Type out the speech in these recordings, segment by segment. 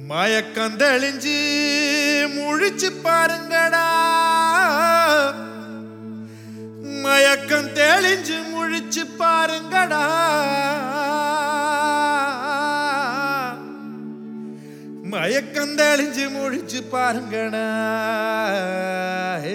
மயக்கம் தெளிஞ்சு முழிச்சு பாருங்கடா மயக்கம் தெளிஞ்சு முழிச்சு பாருங்கடா மயக்கம் தெளிஞ்சு முழிச்சு பாருங்கடா ஹே.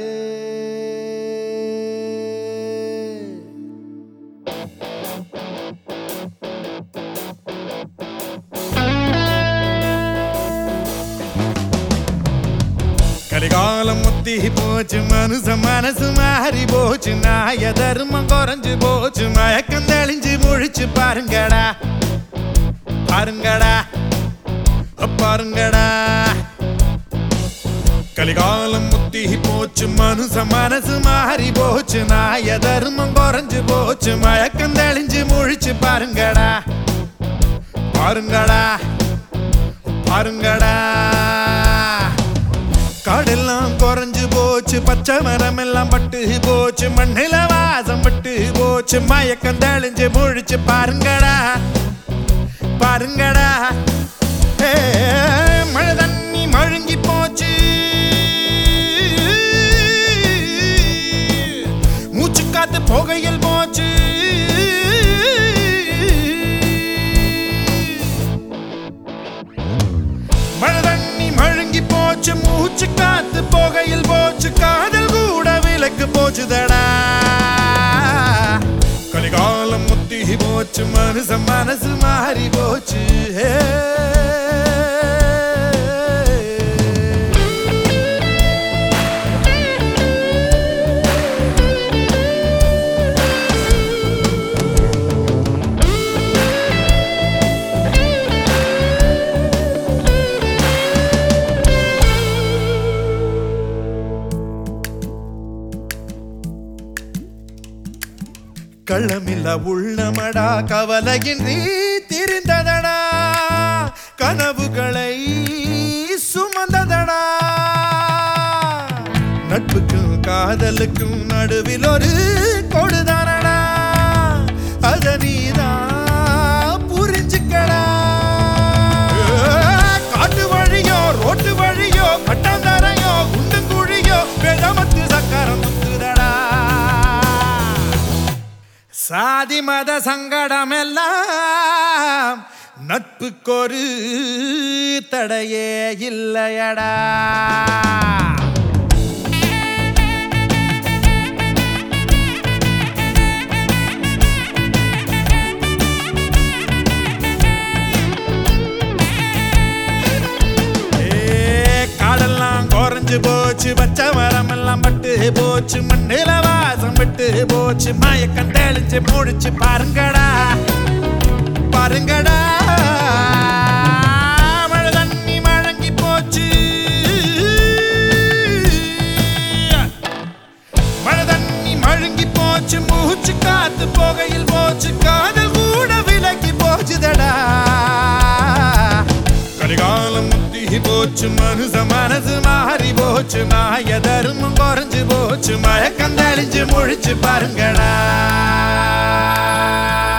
கலிகாலம் முத்தி போச்சு மனுஷ மனசு மாறி போச்சு நாய தர்மம் குறைஞ்சு போச்சு மயக்கம் தெளிஞ்சு முழிச்சு பாருங்கடா பாருங்கடா பாருங்கடா கலிகாலம் முத்தி போச்சு மனுஷ மனசு மாறி போச்சு நாய தர்மம் குறைஞ்சு போச்சு மயக்கம் தெளிஞ்சு முழிச்சு பாருங்கடா பாருங்கடா பாருங்கடா காடெல்லாம் குறைஞ்சு போச்சு பச்சை மரம் எல்லாம் பட்டு போச்சு மண்ணில வாசம் பட்டு போச்சு மயக்கம் தெளிஞ்சு முழிச்சு பாருங்கடா பாருங்கடா ஏ, மழை தண்ணி மழுங்கி போச்சு மூச்சு காத்து புகையில் போச்சு மழை தண்ணி மழுங்கி போச்சு மூச்சு காத்து புகையில் போச்சு காதல் கூட விலக்கு போச்சுதடா கலிகாலம் முத்தி போச்சு மனுஷ மனசு மாறி போச்சு ஹே. கள்ளமில்ல உள்ளமடா கவலையின்றி திரிந்ததடா கனவுகளை சுமந்ததடா நட்புக்கும் காதலுக்கும் நடுவில் ஒரு கொடுதானடா அத நீதான் புரிஞ்சுக்கடா காட்டு வழியோ ரோட்டு வழியோ கட்டாந்தரையோ குண்டும் குழியோ வேதமத்து சக்கரம் முத்துதடா சாதி மத சங்கடம் எல்லாம் நட்புக்கொரு தடையே இல்லையடா ஏ, காடெல்லாம் குறைஞ்சு போச்சு பச்சை மரம் எல்லாம் பட்டு போச்சு மண்ணில வாசம் விட்டு போச்சு மயக்கம் தெளிச்சு முடிச்சு பாருங்கடா பாருங்கடா மழை தண்ணி மழங்கி போச்சு மழை தண்ணி மழுங்கி போச்சு மூச்சு காத்து போகையில் போச்சு காதல் கூட விலகி போச்சுதடா கலிகாலம் முத்தி போச்சு மனுஷ மனசு மாறி போச்சு நாய தர்மம் குறைஞ்சு போச்சு மயக்கம் தெளிஞ்சு முழிச்சு பாருங்கடா